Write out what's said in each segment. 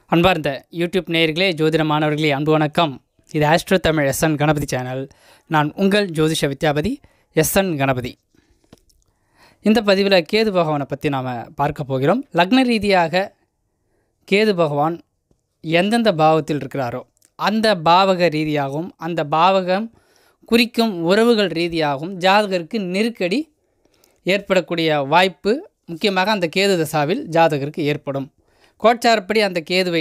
அன்பார்ந்த யூடியூப் நேயர்களே ஜோதிட மாணவர்களே அன்பு வணக்கம் இது astro Tamil S N Ganapathi channel நான் உங்கள் ஜோதிஷ வித்யாபதி எஸ்என் கணபதி இந்த பதிவில் கேது பகவானை பற்றி நாம் பார்க்க போகிறோம் லக்ன ரீதியாக கேது பகவான் எந்தெந்த பாவத்தில் இருக்கிறாரோ அந்த பாவக ரீதியாகவும் அந்த பாவகம் குறிக்கும் உறவுகள் ரீதியாகவும் ஜாதகருக்கு நெருக்கடி ஏற்படக்கூடிய வாய்ப்பு முக்கியமாக அந்த கேது தசாவில் ஜாதகருக்கு ஏற்படும் கோட்சாரப்படி அந்த கேதுவை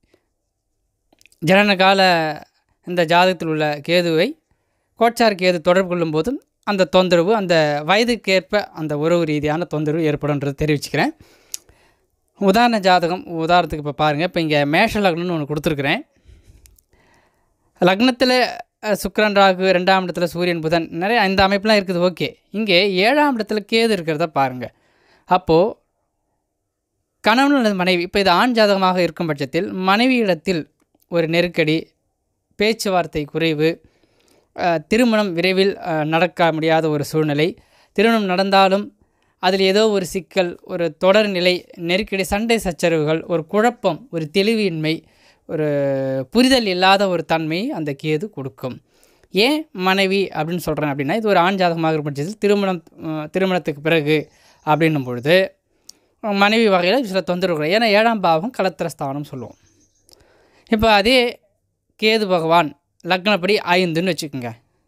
ஜனனகால இந்த ஜாதகத்தில் உள்ள கேதுவை கோட்சார கேது தொடர்பு கொள்ளும் போதும் அந்த தொந்தரவு அந்த வயதுக்கேற்ப அந்த உறவு ரீதியான தொந்தரவு ஏற்படும்ன்றது தெரிவிச்சுக்கிறேன் உதாரண ஜாதகம் உதாரணத்துக்கு இப்போ பாருங்கள் இப்போ இங்கே மேஷ லக்னம்னு ஒன்று கொடுத்துருக்குறேன் லக்னத்தில் அஹ், சுக்கிரன் ராகு ரெண்டாம் இடத்துல சூரியன் புதன் நிறைய இந்த அமைப்புலாம் இருக்குது ஓகே இங்கே ஏழாம் இடத்துல கேது இருக்கிறத பாருங்கள் அப்போது கணவன் அல்லது மனைவி இப்போ இது ஆண் ஜாதகமாக இருக்கும் பட்சத்தில் மனைவியிடத்தில் ஒரு நெருக்கடி பேச்சுவார்த்தை குறைவு அஹ், திருமணம் விரைவில் அஹ், நடக்க முடியாத ஒரு சூழ்நிலை திருமணம் நடந்தாலும் அதில் ஏதோ ஒரு சிக்கல் ஒரு தொடர்நிலை நெருக்கடி சண்டை சச்சரவுகள் ஒரு குழப்பம் ஒரு தெளிவின்மை ஒரு புரிதல் இல்லாத ஒரு தன்மையை அந்த கேது கொடுக்கும் ஏன் மனைவி அப்படின்னு சொல்கிறேன் அப்படின்னா இது ஒரு ஆண் ஜாதகமாக இருக்கும் பட்சத்தில் திருமணம் அஹ், திருமணத்துக்கு பிறகு அப்படின்னும் பொழுது மனைவி வகையில் சில தொந்தரவுகள் ஏன்னா ஏழாம் பாவம் கலத்திரஸ்தானம் சொல்லுவோம் இப்போ அதே கேது பகவான் லக்னப்படி ஐந்துன்னு வச்சுக்கோங்க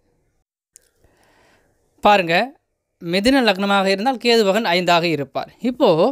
பாருங்கள் மிதுன லக்னமாக இருந்தால் கேது பகவான் ஐந்தாக இருப்பார் இப்போது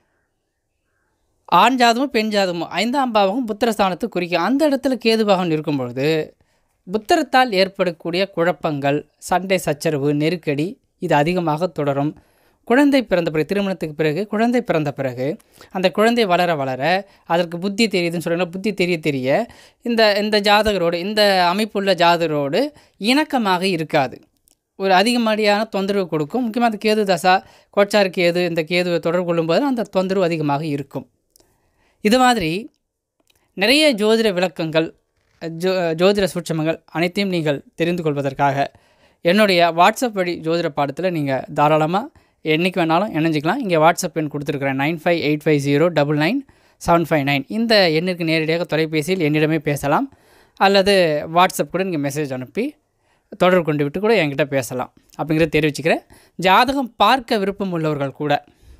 ஆண் ஜாதமும் பெண் ஜாதமும் ஐந்தாம் பாவகம் புத்திரஸ்தானத்தை குறிக்கும் அந்த இடத்துல கேது பகவான் இருக்கும் பொழுது புத்திரத்தால் ஏற்படக்கூடிய குழப்பங்கள் சண்டை சச்சரவு நெருக்கடி இது அதிகமாக தொடரும் குழந்தை பிறந்த பிறகு திருமணத்துக்கு பிறகு குழந்தை பிறந்த பிறகு அந்த குழந்தை வளர வளர அதற்கு புத்தி தெரியுதுன்னு சொல்கிறாங்க புத்தி தெரிய தெரிய இந்த இந்த ஜாதகரோடு இந்த அமைப்புள்ள ஜாதகரோடு இணக்கமாக இருக்காது ஒரு அதிகமடியான தொந்தரவு கொடுக்கும் முக்கியமாக அந்த கேது தசா கோச்சார் கேது இந்த கேதுவை தொடர்பு கொள்ளும்போது அந்த தொந்தரவு அதிகமாக இருக்கும் இது மாதிரி நிறைய ஜோதிட விளக்கங்கள் ஜோ ஜோதிட சூட்சமங்கள் அனைத்தையும் நீங்கள் தெரிந்து கொள்வதற்காக என்னுடைய வாட்ஸ்அப் வழி ஜோதிட பாடத்தில் நீங்கள் தாராளமாக என்றைக்கு வேணாலும் இணைஞ்சிக்கலாம் இங்கே வாட்ஸ்அப் எண் கொடுத்துருக்குறேன் nine five eight five zero double nine seven five nine இந்த எண்ணிற்கு நேரடியாக தொலைபேசியில் என்னிடமே பேசலாம் அல்லது வாட்ஸ்அப் கூட நீங்கள் மெசேஜ் அனுப்பி தொடர்பு கொண்டு விட்டு கூட என்கிட்ட பேசலாம் அப்படிங்கிறத தெரிவிச்சுக்கிறேன் ஜாதகம் பார்க்க விருப்பம் உள்ளவர்கள் கூட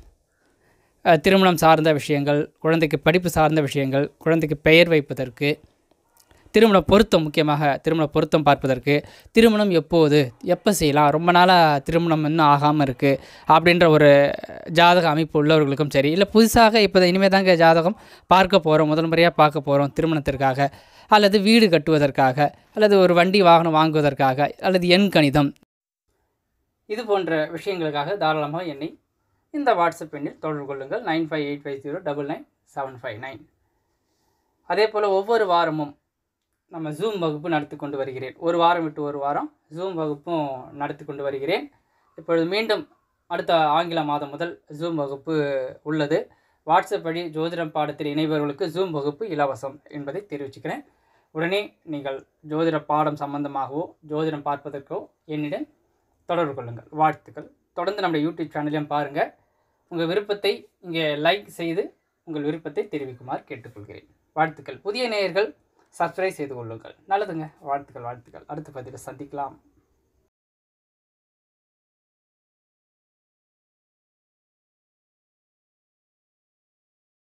அஹ், திருமணம் சார்ந்த விஷயங்கள் குழந்தைக்கு படிப்பு சார்ந்த விஷயங்கள் குழந்தைக்கு பெயர் வைப்பதற்கு திருமண பொருத்தம் முக்கியமாக திருமண பொருத்தம் பார்ப்பதற்கு திருமணம் எப்போது எப்போ செய்யலாம் ரொம்ப நாளாக திருமணம் இன்னும் ஆகாமல் இருக்குது அப்படின்ற ஒரு ஜாதக அமைப்பு உள்ளவர்களுக்கும் சரி இல்லை புதுசாக இப்போ இனிமேல் தாங்க ஜாதகம் பார்க்க போகிறோம் முதல் முறையாக பார்க்க போகிறோம் திருமணத்திற்காக அல்லது வீடு கட்டுவதற்காக அல்லது ஒரு வண்டி வாகனம் வாங்குவதற்காக அல்லது எண் கணிதம் இது போன்ற விஷயங்களுக்காக தாராளமாக என்னை இந்த வாட்ஸ்அப் எண்ணில் தொடர்பு கொள்ளுங்கள் nine five eight five zero double nine seven five nine அதே போல் ஒவ்வொரு வாரமும் நம்ம ஜூம் வகுப்பு நடத்தி கொண்டு வருகிறேன் ஒரு வாரம் விட்டு ஒரு வாரம் ஜூம் வகுப்பும் நடத்தி கொண்டு வருகிறேன் இப்பொழுது மீண்டும் அடுத்த ஆங்கில மாதம் முதல் ஜூம் வகுப்பு உள்ளது வாட்ஸ்அப் வழி ஜோதிடம் பாடத்தில் இணைபவர்களுக்கு ஜூம் வகுப்பு இலவசம் என்பதை தெரிவிச்சுக்கிறேன் உடனே நீங்கள் ஜோதிட பாடம் சம்பந்தமாகவோ ஜோதிடம் பார்ப்பதற்கோ என்னிடம் தொடர்பு கொள்ளுங்கள் வாழ்த்துக்கள் தொடர்ந்து நம்ம யூடியூப் சேனலையும் பாருங்கள் உங்கள் விருப்பத்தை இங்கே லைக் செய்து உங்கள் விருப்பத்தை தெரிவிக்குமாறு கேட்டுக்கொள்கிறேன் வாழ்த்துக்கள் புதிய நேயர்கள் சப்ஸ்கிரைப் செய்து கொள்ளுங்கள் நல்லதுங்க வாழ்த்துக்கள் வாழ்த்துக்கள் அடுத்த பதிவில் சந்திக்கலாம்